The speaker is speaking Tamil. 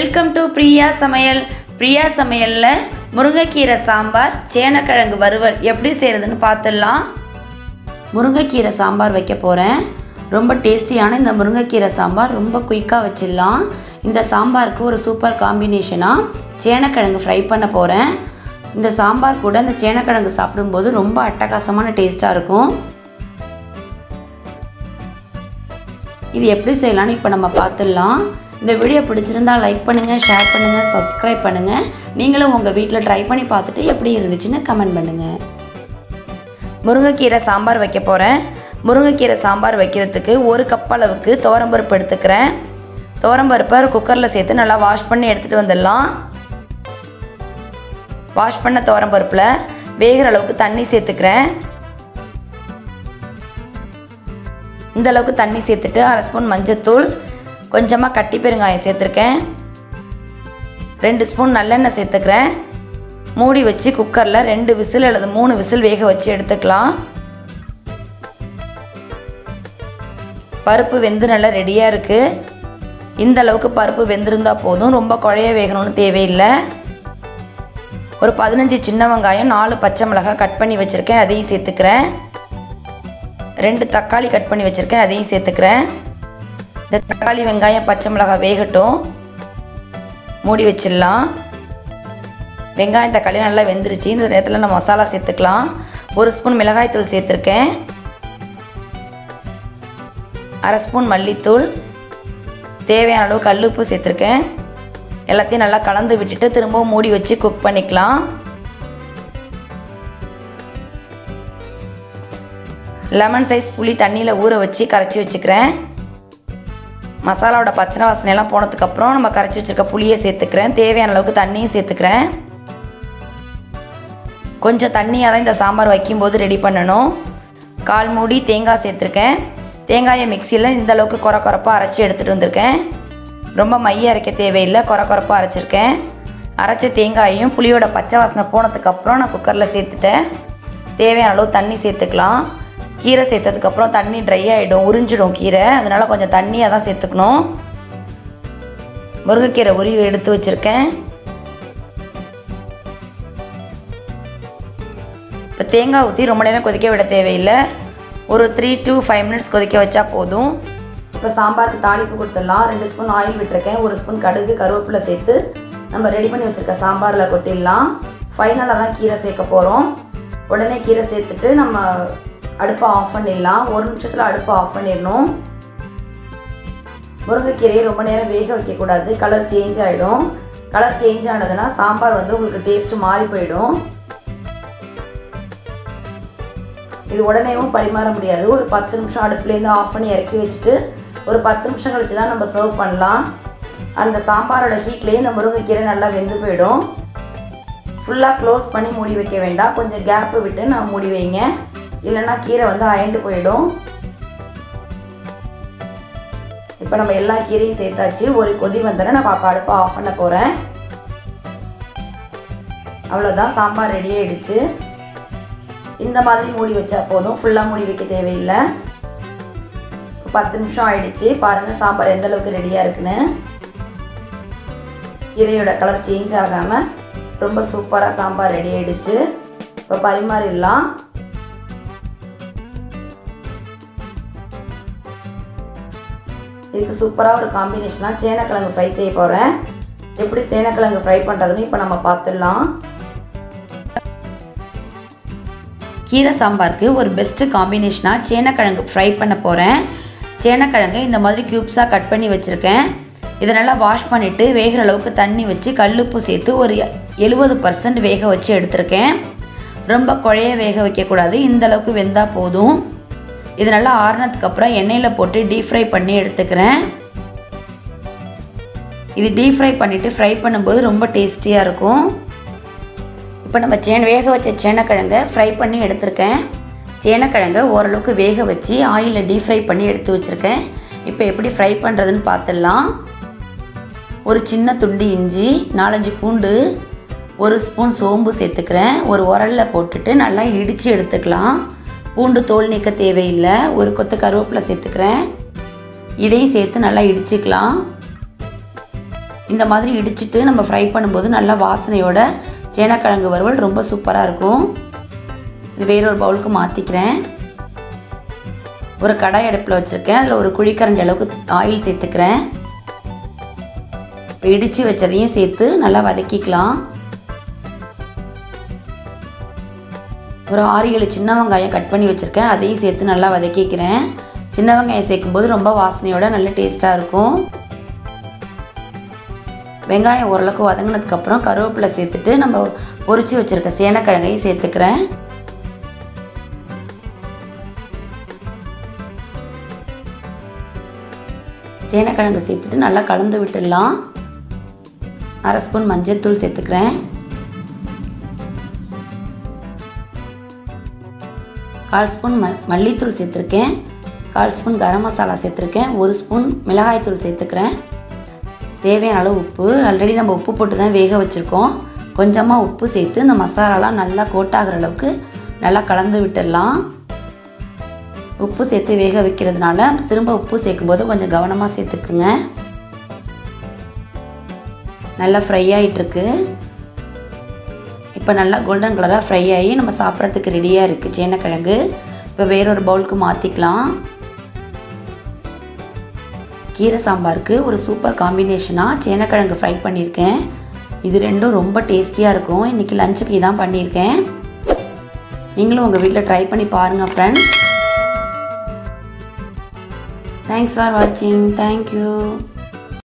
வெல்கம் டு பிரியா சமையல் பிரியா சமையலில் முருங்கைக்கீரை சாம்பார் சேனக்கிழங்கு வறுவல் எப்படி செய்கிறதுன்னு பார்த்துடலாம் முருங்கைக்கீரை சாம்பார் வைக்க போகிறேன் ரொம்ப டேஸ்டியான இந்த முருங்கைக்கீரை சாம்பார் ரொம்ப குயிக்காக வச்சிடலாம் இந்த சாம்பாருக்கு ஒரு சூப்பர் காம்பினேஷனாக சேனக்கிழங்கு ஃப்ரை பண்ண போகிறேன் இந்த சாம்பார் கூட இந்த சேனக்கிழங்கு சாப்பிடும்போது ரொம்ப அட்டகாசமான டேஸ்ட்டாக இருக்கும் இது எப்படி செய்யலாம்னு இப்போ நம்ம பார்த்துடலாம் இந்த வீடியோ பிடிச்சிருந்தா லைக் பண்ணுங்கள் ஷேர் பண்ணுங்கள் சப்ஸ்கிரைப் பண்ணுங்கள் நீங்களும் உங்கள் வீட்டில் ட்ரை பண்ணி பார்த்துட்டு எப்படி இருந்துச்சுன்னு கமெண்ட் பண்ணுங்கள் முருங்கைக்கீரை சாம்பார் வைக்க போகிறேன் முருங்கைக்கீரை சாம்பார் வைக்கிறதுக்கு ஒரு கப் அளவுக்கு துவரம்பருப்பு எடுத்துக்கிறேன் துவரம்பருப்பை குக்கரில் சேர்த்து நல்லா வாஷ் பண்ணி எடுத்துகிட்டு வந்துடலாம் வாஷ் பண்ண துவரம்பருப்பில் வேகிற அளவுக்கு தண்ணி சேர்த்துக்கிறேன் இந்த அளவுக்கு தண்ணி சேர்த்துட்டு அரை ஸ்பூன் மஞ்சத்தூள் கொஞ்சமாக கட்டி பெருங்காயம் சேர்த்துருக்கேன் ரெண்டு ஸ்பூன் நல்லெண்ணெய் சேர்த்துக்கிறேன் மூடி வச்சு குக்கரில் ரெண்டு விசில் அல்லது மூணு விசில் வேக வச்சு எடுத்துக்கலாம் பருப்பு வெந்து நல்லா ரெடியாக இருக்குது இந்த அளவுக்கு பருப்பு வெந்திருந்தால் போதும் ரொம்ப குழைய வேகணும்னு தேவையில்லை ஒரு பதினஞ்சு சின்ன வெங்காயம் நாலு பச்சை மிளகாய் கட் பண்ணி வச்சுருக்கேன் அதையும் சேர்த்துக்கிறேன் ரெண்டு தக்காளி கட் பண்ணி வச்சுருக்கேன் அதையும் சேர்த்துக்கிறேன் இந்த தக்காளி வெங்காயம் பச்சை மிளகாய் வேகட்டும் மூடி வச்சிடலாம் வெங்காயம் தக்காளி நல்லா வெந்துருச்சு இந்த நேரத்தில் நம்ம மசாலா சேர்த்துக்கலாம் ஒரு ஸ்பூன் மிளகாய்த்தூள் சேர்த்துருக்கேன் அரை ஸ்பூன் மல்லித்தூள் தேவையான அளவு கல்லுப்பு சேர்த்துருக்கேன் எல்லாத்தையும் நல்லா கலந்து விட்டுட்டு திரும்பவும் மூடி வச்சு குக் பண்ணிக்கலாம் லெமன் சைஸ் புளி தண்ணியில் ஊற வச்சு கரைச்சி வச்சுக்கிறேன் மசாலாவோட பச்சனை வாசனையெல்லாம் போனதுக்கப்புறம் நம்ம கரைச்சி வச்சுருக்க புளியை சேர்த்துக்கிறேன் தேவையான அளவுக்கு தண்ணியும் சேர்த்துக்கிறேன் கொஞ்சம் தண்ணியாக தான் இந்த சாம்பார் வைக்கும்போது ரெடி பண்ணணும் கால் மூடி தேங்காய் சேர்த்துருக்கேன் தேங்காயை மிக்சியில் இந்த அளவுக்கு குறை குறைப்பாக அரைச்சி எடுத்துகிட்டு வந்திருக்கேன் ரொம்ப மைய அரைக்க தேவையில்லை குறை குறைப்பாக அரைச்சிருக்கேன் அரைச்ச தேங்காயையும் புளியோட பச்சை வாசனை போனதுக்கப்புறம் நான் குக்கரில் சேர்த்துட்டேன் தேவையான அளவு தண்ணி சேர்த்துக்கலாம் கீரை சேர்த்ததுக்கப்புறம் தண்ணி ட்ரை ஆகிடும் உறிஞ்சிடும் கீரை அதனால் கொஞ்சம் தண்ணியாக தான் சேர்த்துக்கணும் முருங்கைக்கீரை உருவி எடுத்து வச்சுருக்கேன் இப்போ தேங்காய் ஊற்றி ரொம்ப நேரம் கொதிக்க விட தேவையில்லை ஒரு த்ரீ டு ஃபைவ் மினிட்ஸ் கொதிக்க வச்சா போதும் இப்போ சாம்பாருக்கு தாளிப்பு கொடுத்துடலாம் ரெண்டு ஸ்பூன் ஆயில் விட்டுருக்கேன் ஒரு ஸ்பூன் கடுகு கருவேப்பிலை சேர்த்து நம்ம ரெடி பண்ணி வச்சுருக்க சாம்பாரில் கொட்டிடலாம் ஃபைனலாக தான் கீரை சேர்க்க போகிறோம் உடனே கீரை சேர்த்துட்டு நம்ம அடுப்பை ஆஃப் பண்ணிடலாம் ஒரு நிமிஷத்தில் அடுப்பை ஆஃப் பண்ணிடணும் முருங்கைக்கீரையை ரொம்ப நேரம் வேக வைக்கக்கூடாது கலர் சேஞ்ச் ஆகிடும் கலர் சேஞ்ச் ஆனதுன்னா சாம்பார் வந்து உங்களுக்கு டேஸ்ட்டு மாறி போயிடும் இது உடனேவும் பரிமாற முடியாது ஒரு பத்து நிமிஷம் அடுப்புலேருந்து ஆஃப் பண்ணி இறக்கி வச்சுட்டு ஒரு பத்து நிமிஷம் கழிச்சு தான் நம்ம சர்வ் பண்ணலாம் அந்த சாம்பாரோட ஹீட்லேயே இந்த முருங்கைக்கீரை நல்லா வெந்து போயிடும் ஃபுல்லாக க்ளோஸ் பண்ணி மூடி வைக்க வேண்டாம் கொஞ்சம் கேப்பு விட்டு நான் மூடி வைங்க இல்லைன்னா கீரை வந்து அயண்டு போயிடும் இப்போ நம்ம எல்லா கீரையும் சேர்த்தாச்சு ஒரு கொதி வந்தோடனே நான் பாப்பா அடுப்பை ஆஃப் பண்ண போகிறேன் அவ்வளோதான் சாம்பார் ரெடி ஆயிடுச்சு இந்த மாதிரி மூடி வச்சா போதும் ஃபுல்லாக மூடி வைக்க தேவையில்லை பத்து நிமிஷம் ஆயிடுச்சு பாருங்கள் சாம்பார் எந்த அளவுக்கு ரெடியாக இருக்குன்னு கீரையோட கலர் சேஞ்ச் ஆகாமல் ரொம்ப சூப்பராக சாம்பார் ரெடி ஆயிடுச்சு இப்போ பரிமாறிடலாம் இதுக்கு சூப்பராக ஒரு காம்பினேஷனாக சேனக்கிழங்கு ஃப்ரை செய்ய போகிறேன் எப்படி சேனக்கிழங்கு ஃப்ரை பண்ணுறதுன்னு இப்போ நம்ம பார்த்துடலாம் கீரை சாம்பாருக்கு ஒரு பெஸ்ட்டு காம்பினேஷனாக சேனக்கிழங்கு ஃப்ரை பண்ண போகிறேன் சேனக்கிழங்கு இந்த மாதிரி க்யூப்ஸாக கட் பண்ணி வச்சுருக்கேன் இதை நல்லா வாஷ் பண்ணிவிட்டு வேகிற அளவுக்கு தண்ணி வச்சு கல்லுப்பு சேர்த்து ஒரு எழுபது பர்சன்ட் வேக வச்சு எடுத்திருக்கேன் ரொம்ப குழைய வேக வைக்கக்கூடாது இந்த அளவுக்கு வெந்தால் போதும் இது நல்லா ஆறுனதுக்கப்புறம் எண்ணெயில் போட்டு டீப் ஃப்ரை பண்ணி எடுத்துக்கிறேன் இது டீப் ஃப்ரை பண்ணிவிட்டு ஃப்ரை பண்ணும்போது ரொம்ப டேஸ்டியாக இருக்கும் இப்போ நம்ம சே வேக வச்ச சேனக்கிழங்கை ஃப்ரை பண்ணி எடுத்திருக்கேன் சேனக்கிழங்கை ஓரளவுக்கு வேக வச்சு ஆயிலில் டீப் ஃப்ரை பண்ணி எடுத்து வச்சுருக்கேன் இப்போ எப்படி ஃப்ரை பண்ணுறதுன்னு பார்த்துடலாம் ஒரு சின்ன துண்டு இஞ்சி நாலஞ்சு பூண்டு ஒரு ஸ்பூன் சோம்பு சேர்த்துக்கிறேன் ஒரு உரலில் போட்டுட்டு நல்லா இடித்து எடுத்துக்கலாம் பூண்டு தோல் நீக்க தேவையில்லை ஒரு கொத்து கருவேப்பிலை சேர்த்துக்கிறேன் இதையும் சேர்த்து நல்லா இடிச்சுக்கலாம் இந்த மாதிரி இடிச்சிட்டு நம்ம ஃப்ரை பண்ணும்போது நல்லா வாசனையோட சேனக்கிழங்கு வறுவல் ரொம்ப சூப்பராக இருக்கும் இது வேறொரு பவுலுக்கு மாற்றிக்கிறேன் ஒரு கடாய் அடுப்பில் வச்சுருக்கேன் அதில் ஒரு குழிக்கரண்டி அளவுக்கு ஆயில் சேர்த்துக்கிறேன் இப்போ இடித்து வச்சதையும் சேர்த்து நல்லா வதக்கிக்கலாம் ஒரு ஆறு ஏழு சின்ன வெங்காயம் கட் பண்ணி வச்சுருக்கேன் அதையும் சேர்த்து நல்லா வதக்கிக்கிறேன் சின்ன வெங்காயம் சேர்க்கும்போது ரொம்ப வாசனையோட நல்ல டேஸ்ட்டாக இருக்கும் வெங்காயம் ஓரளவுக்கு வதங்கினதுக்கப்புறம் கருவேப்பிலை சேர்த்துட்டு நம்ம பொரிச்சு வச்சுருக்க சேனக்கிழங்கையும் சேர்த்துக்கிறேன் சேனக்கிழங்கு சேர்த்துட்டு நல்லா கலந்து விட்டுடலாம் அரை ஸ்பூன் மஞ்சள்தூள் சேர்த்துக்கிறேன் கால் ஸ்பூன் ம மல்லித்தூள் சேர்த்துருக்கேன் கால் ஸ்பூன் கரம் மசாலா சேர்த்துருக்கேன் ஒரு ஸ்பூன் மிளகாய்த்தூள் சேர்த்துக்கிறேன் தேவையான அளவு உப்பு ஆல்ரெடி நம்ம உப்பு போட்டு தான் வேக வச்சுருக்கோம் கொஞ்சமாக உப்பு சேர்த்து இந்த மசாலாலாம் நல்லா கோட்டாகிற அளவுக்கு நல்லா கலந்து விட்டுடலாம் உப்பு சேர்த்து வேக வைக்கிறதுனால திரும்ப உப்பு சேர்க்கும்போது கொஞ்சம் கவனமாக சேர்த்துக்குங்க நல்லா ஃப்ரை ஆகிட்டுருக்கு இப்போ நல்லா கோல்டன் கலராக ஃப்ரை ஆகி நம்ம சாப்பிட்றதுக்கு ரெடியாக இருக்குது சேனக்கிழங்கு இப்போ வேறொரு பவுலுக்கு மாற்றிக்கலாம் கீரை சாம்பாருக்கு ஒரு சூப்பர் காம்பினேஷனாக சேனக்கிழங்கு ஃப்ரை பண்ணியிருக்கேன் இது ரெண்டும் ரொம்ப டேஸ்டியாக இருக்கும் இன்றைக்கி லஞ்சுக்கு இதான் பண்ணியிருக்கேன் நீங்களும் உங்கள் வீட்டில் ட்ரை பண்ணி பாருங்கள் ஃப்ரெண்ட்ஸ் தேங்க்ஸ் ஃபார் வாட்சிங் தேங்க்யூ